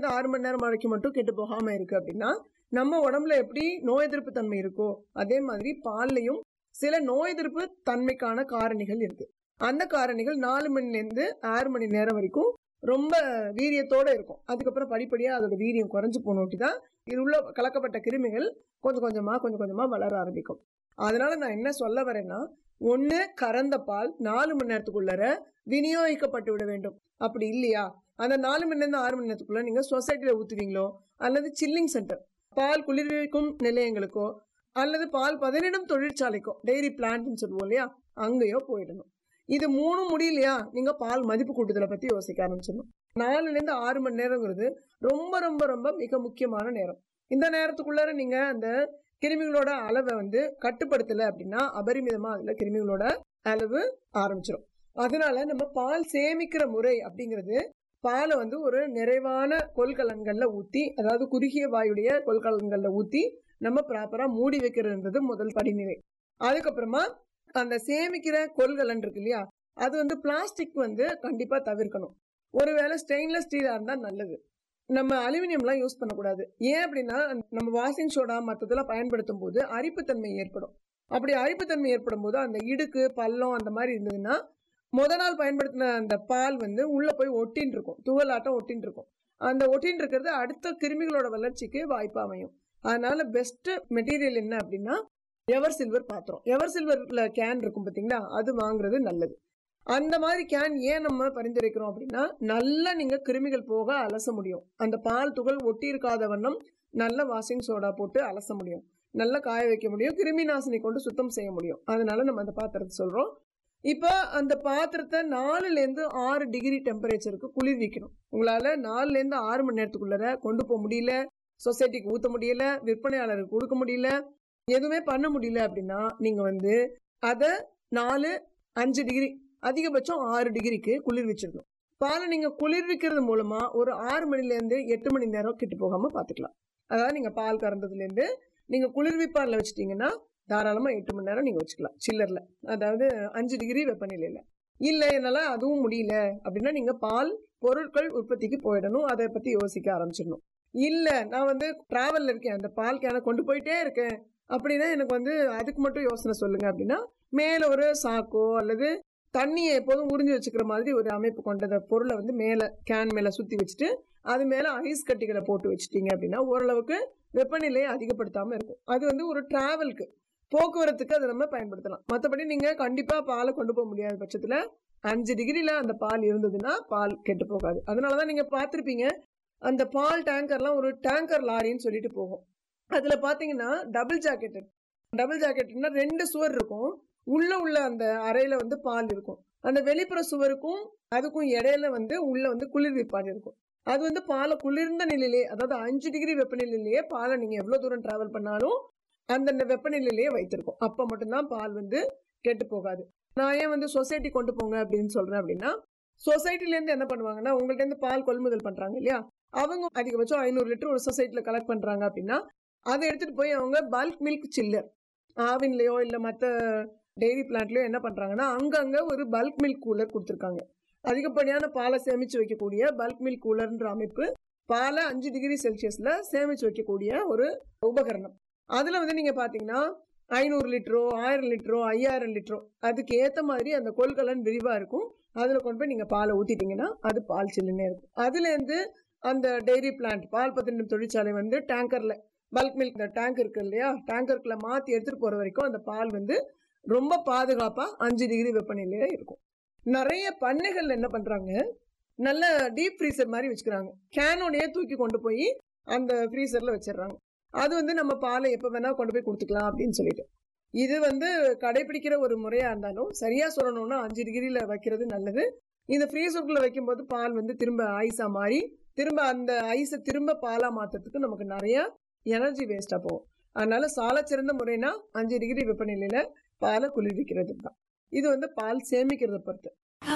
இருந்து ஆறு மணி நேரம் வரைக்கும் மட்டும் கெட்டு போகாம இருக்கு அப்படின்னா நம்ம உடம்புல எப்படி நோய் எதிர்ப்பு தன்மை இருக்கோ அதே மாதிரி பால்லையும் சில நோய் எதிர்ப்பு தன்மைக்கான காரணிகள் இருக்கு அந்த காரணிகள் நாலு மணில இருந்து ஆறு மணி நேரம் வரைக்கும் ரொம்ப வீரியத்தோட இருக்கும் அதுக்கப்புறம் படிப்படியா அதோட வீரியம் குறைஞ்சு போனோட்டி தான் இது உள்ள கலக்கப்பட்ட கிருமிகள் கொஞ்சம் கொஞ்சமா கொஞ்சம் கொஞ்சமா வளர ஆரம்பிக்கும் அதனால நான் என்ன சொல்ல வரேன்னா ஒண்ணு கறந்த பால் நாலு மணி நேரத்துக்குள்ளர விநியோகிக்கப்பட்டு விட வேண்டும் அப்படி இல்லையா அந்த நாலு மணி நேரம் ஆறு மணி நேரத்துக்குள்ள நீங்க சொசைட்டில ஊத்துவீங்களோ அல்லது சில்லிங் சென்டர் பால் குளிர்விக்கும் நிலையங்களுக்கோ அல்லது பால் பதனிடும் தொழிற்சாலைக்கோ டெய்ரி பிளான்ட்னு சொல்லுவோம் இல்லையா அங்கேயோ போயிடணும் இது மூணும் முடியலையா நீங்க பால் மதிப்பு கூட்டுதலை பத்தி யோசிக்க ஆரம்பிச்சிடணும் நாலுல இருந்து ஆறு மணி நேரங்கிறது ரொம்ப ரொம்ப ரொம்ப மிக முக்கியமான நேரம் இந்த நேரத்துக்குள்ளார நீங்க அந்த கிருமிகளோட அளவை வந்து கட்டுப்படுத்தல அப்படின்னா அபரிமிதமா அதுல கிருமிகளோட அளவு ஆரம்பிச்சிடும் அதனால நம்ம பால் சேமிக்கிற முறை அப்படிங்கிறது பாலை வந்து ஒரு நிறைவான கொள்கலன்கள்ல ஊத்தி அதாவது குறுகிய வாயுடைய கொள்கலன்கள்ல ஊத்தி நம்ம ப்ராப்பரா மூடி வைக்கிறதுன்றது முதல் படிநிலை அதுக்கப்புறமா அந்த சேமிக்கிற கொள்கலன் இருக்கு இல்லையா அது வந்து பிளாஸ்டிக் வந்து கண்டிப்பா தவிர்க்கணும் ஒருவேளை ஸ்டெயின்லெஸ் ஸ்டீலா இருந்தா நல்லது நம்ம அலுமினியம்லாம் யூஸ் பண்ணக்கூடாது ஏன் அப்படின்னா நம்ம வாஷிங் சோடா மற்றதெல்லாம் பயன்படுத்தும் போது அரிப்புத்தன்மை ஏற்படும் அப்படி அரிப்புத்தன்மை ஏற்படும் போது அந்த இடுக்கு பள்ளம் அந்த மாதிரி இருந்ததுன்னா முத நாள் பயன்படுத்தின அந்த பால் வந்து உள்ள போய் ஒட்டின்னு இருக்கும் துவலாட்டம் ஒட்டின்னு இருக்கும் அந்த ஒட்டின்னு இருக்கிறது அடுத்த கிருமிகளோட வளர்ச்சிக்கு வாய்ப்பு அமையும் அதனால பெஸ்ட் மெட்டீரியல் என்ன அப்படின்னா எவர் சில்வர் பாத்திரம் எவர் சில்வர்ல கேன் இருக்கும் பாத்தீங்களா அது வாங்குறது நல்லது அந்த மாதிரி கேன் ஏன் நம்ம பரிந்துரைக்கிறோம் அப்படின்னா நல்லா நீங்க கிருமிகள் போக அலச முடியும் அந்த பால் துகள் ஒட்டி இருக்காத வண்ணம் நல்ல வாஷிங் சோடா போட்டு அலச முடியும் நல்லா காய வைக்க முடியும் கிருமி நாசினி கொண்டு சுத்தம் செய்ய முடியும் அதனால நம்ம அந்த பாத்திரத்தை சொல்றோம் இப்போ அந்த பாத்திரத்தை நாலுல இருந்து ஆறு டிகிரி டெம்பரேச்சருக்கு குளிர்விக்கணும் உங்களால நாலுல இருந்து ஆறு மணி நேரத்துக்குள்ளர கொண்டு போக முடியல சொசைட்டிக்கு ஊத்த முடியல விற்பனையாளருக்கு கொடுக்க முடியல எதுவுமே பண்ண முடியல அப்படின்னா நீங்க வந்து அதை நாலு அஞ்சு டிகிரி அதிகபட்சம் ஆறு டிகிரிக்கு குளிர்விச்சிடணும் பாலை நீங்க குளிர்விக்கிறது மூலமா ஒரு ஆறு மணில இருந்து எட்டு மணி நேரம் கிட்டு போகாம பாத்துக்கலாம் அதாவது நீங்க பால் கறந்ததுல இருந்து நீங்க குளிர்விப்பான்ல வச்சிட்டீங்கன்னா தாராளமா எட்டு மணி நேரம் நீங்க வச்சுக்கலாம் சில்லர்ல அதாவது அஞ்சு டிகிரி வெப்பநிலையில இல்ல என்னால அதுவும் முடியல அப்படின்னா நீங்க பால் பொருட்கள் உற்பத்திக்கு போயிடணும் அதை பத்தி யோசிக்க ஆரம்பிச்சிடணும் இல்ல நான் வந்து டிராவல்ல இருக்கேன் அந்த பால் கேனை கொண்டு போயிட்டே இருக்கேன் அப்படின்னா எனக்கு வந்து அதுக்கு மட்டும் யோசனை சொல்லுங்க அப்படின்னா மேல ஒரு சாக்கோ அல்லது தண்ணியை எப்போதும் உறிஞ்சி வச்சுக்கிற மாதிரி ஒரு அமைப்பு கொண்ட பொருளை வந்து மேல கேன் மேல சுத்தி வச்சுட்டு அது மேல ஐஸ் கட்டிகளை போட்டு வச்சுட்டீங்க அப்படின்னா ஓரளவுக்கு வெப்பநிலையை அதிகப்படுத்தாம இருக்கும் அது வந்து ஒரு டிராவலுக்கு போக்குவரத்துக்கு அதை நம்ம பயன்படுத்தலாம் மற்றபடி நீங்க கண்டிப்பா பாலை கொண்டு போக முடியாத பட்சத்துல அஞ்சு டிகிரில அந்த பால் இருந்ததுன்னா பால் கெட்டு போகாது அதனாலதான் நீங்க பார்த்திருப்பீங்க அந்த பால் டேங்கர்லாம் ஒரு டேங்கர் லாரின்னு சொல்லிட்டு போகும் அதுல பாத்தீங்கன்னா டபுள் ஜாக்கெட் டபுள் ஜாக்கெட்னா ரெண்டு சுவர் இருக்கும் உள்ள உள்ள அந்த அறையில வந்து பால் இருக்கும் அந்த வெளிப்புற சுவருக்கும் அதுக்கும் இடையில வந்து உள்ள வந்து குளிர்விப்பான் இருக்கும் அது வந்து பாலை குளிர்ந்த நிலையிலே அதாவது அஞ்சு டிகிரி வெப்பநிலையிலேயே பாலை நீங்க எவ்வளவு தூரம் டிராவல் பண்ணாலும் அந்தந்த வெப்பநிலையிலேயே வைத்திருக்கும் அப்ப மட்டும்தான் பால் வந்து கெட்டு போகாது நான் ஏன் வந்து சொசைட்டி கொண்டு போங்க அப்படின்னு சொல்றேன் அப்படின்னா சொசைட்டில இருந்து என்ன பண்ணுவாங்கன்னா உங்கள்ட்ட இருந்து பால் கொள்முதல் பண்றாங்க இல்லையா அவங்க அதிகபட்சம் ஐநூறு லிட்டர் ஒரு சொசைட்டில கலெக்ட் பண்றாங்க அப்படின்னா அதை எடுத்துட்டு போய் அவங்க பல்க் மில்க் சில்லர் ஆவின்லயோ இல்ல மத்த டெய்ரி பிளான்ட்லயோ என்ன பண்றாங்கன்னா அங்கங்க ஒரு பல்க் மில்க் கூலர் கொடுத்துருக்காங்க அதிகப்படியான பாலை சேமிச்சு வைக்கக்கூடிய பல்க் மில்க் கூலர்ன்ற அமைப்பு பாலை அஞ்சு டிகிரி செல்சியஸ்ல சேமிச்சு வைக்கக்கூடிய ஒரு உபகரணம் அதுல வந்து நீங்க பாத்தீங்கன்னா ஐநூறு லிட்டரோ ஆயிரம் லிட்டரோ ஐயாயிரம் லிட்டரோ அதுக்கு ஏத்த மாதிரி அந்த கொள்கலன் விரிவா இருக்கும் அதுல கொண்டு போய் நீங்க பாலை ஊத்திட்டீங்கன்னா அது பால் சில்லுன்னே இருக்கும் அதுல இருந்து அந்த டெய்ரி பிளான்ட் பால் பத்தின தொழிற்சாலை வந்து டேங்கர்ல பல்க் மில்க் டேங்க் இருக்கு இல்லையா டேங்கருக்குள்ள மாத்தி எடுத்துட்டு போற வரைக்கும் அந்த பால் வந்து ரொம்ப பாதுகாப்பா அஞ்சு டிகிரி வெப்பநிலையில இருக்கும் நிறைய பண்ணைகள்ல என்ன பண்றாங்க நல்ல டீப் ஃப்ரீசர் மாதிரி வச்சுக்கிறாங்க கேனோடயே தூக்கி கொண்டு போய் அந்த ஃப்ரீசர்ல வச்சிடுறாங்க அது வந்து நம்ம பாலை எப்ப வேணா கொண்டு போய் கொடுத்துக்கலாம் அப்படின்னு சொல்லிட்டு இது வந்து கடைபிடிக்கிற ஒரு முறையா இருந்தாலும் சரியா சொல்லணும்னா அஞ்சு டிகிரில வைக்கிறது நல்லது இந்த ஃப்ரீசருக்குள்ள வைக்கும்போது பால் வந்து திரும்ப ஐஸா மாறி திரும்ப அந்த ஐஸை திரும்ப பாலா மாத்துறதுக்கு நமக்கு நிறைய எனர்ஜி வேஸ்டா போகும் அதனால சால சிறந்த முறைனா அஞ்சு டிகிரி வெப்பநிலையில பாலை குளிர்விக்கிறது தான் இது வந்து பால் சேமிக்கிறத பொறுத்து